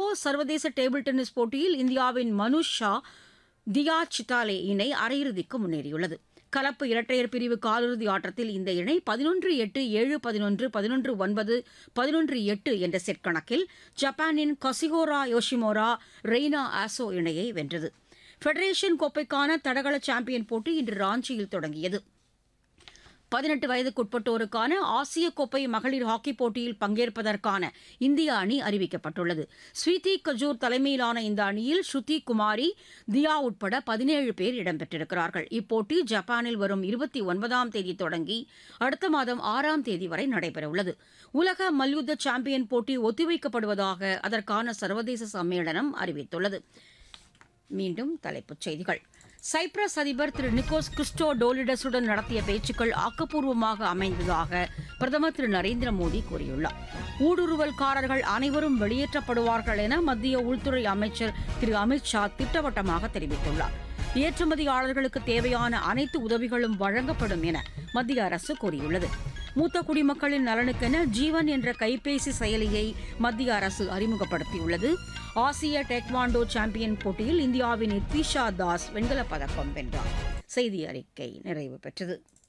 சர்வதேச table tennis போட்டியில் இந்தியாவின் மனுஷ் ஷா தியா சித்தாலே இணை அரையிறுதிக்கு முன்னேறியுள்ளது கலப்பு இரட்டையர் பிரிவு காலிறுதி ஆட்டத்தில் இந்த இணை பதினொன்று எட்டு ஏழு பதினொன்று பதினொன்று ஒன்பது பதினொன்று எட்டு என்ற செட் கணக்கில் ஜப்பானின் கசிகோரா யோஷிமோரா ரெய்னா ஆசோ இணையை வென்றது ஃபெடரேஷன் கோப்பைக்கான தடகள சாம்பியன் போட்டி இன்று ராஞ்சியில் தொடங்கியது பதினெட்டு வயதுக்குட்பட்டோருக்கான ஆசிய கோப்பை மகளிர் ஹாக்கி போட்டியில் பங்கேற்பதற்கான இந்திய அணி அறிவிக்கப்பட்டுள்ளது ஸ்வீதி கஜூர் தலைமையிலான இந்த அணியில் ஸ்ருதி குமாரி தியா உட்பட பதினேழு பேர் இடம்பெற்றிருக்கிறார்கள் இப்போட்டி ஜப்பானில் வரும் இருபத்தி ஒன்பதாம் தேதி தொடங்கி அடுத்த மாதம் ஆறாம் தேதி வரை நடைபெறவுள்ளது உலக மல்யுத்த சாம்பியன் போட்டி ஒத்திவைக்கப்படுவதாக அதற்கான சர்வதேச சம்மேளனம் அறிவித்துள்ளது மீண்டும் தலைப்புச் செய்திகள் சைப்ரஸ் அதிபர் திரு நிக்கோஸ் கிறிஸ்டோ டோலிடஸுடன் நடத்திய பேச்சுக்கள் ஆக்கப்பூர்வமாக அமைந்ததாக பிரதமர் திரு நரேந்திர மோடி கூறியுள்ளார் ஊடுருவல்காரர்கள் அனைவரும் வெளியேற்றப்படுவார்கள் என மத்திய உள்துறை அமைச்சர் திரு அமித் ஷா திட்டவட்டமாக தெரிவித்துள்ளார் ஏற்றுமதியாளர்களுக்கு தேவையான அனைத்து உதவிகளும் வழங்கப்படும் என மத்திய அரசு கூறியுள்ளது மூத்த குடிமக்களின் நலனுக்கென ஜீவன் என்ற கைபேசி செயலியை மத்திய அரசு அறிமுகப்படுத்தியுள்ளது ஆசிய டெக்வாண்டோ சாம்பியன் போட்டியில் இந்தியாவின் இத்விஷா தாஸ் வெண்கலப் பதக்கம் வென்றார் செய்தி அறிக்கை நிறைவு பெற்றது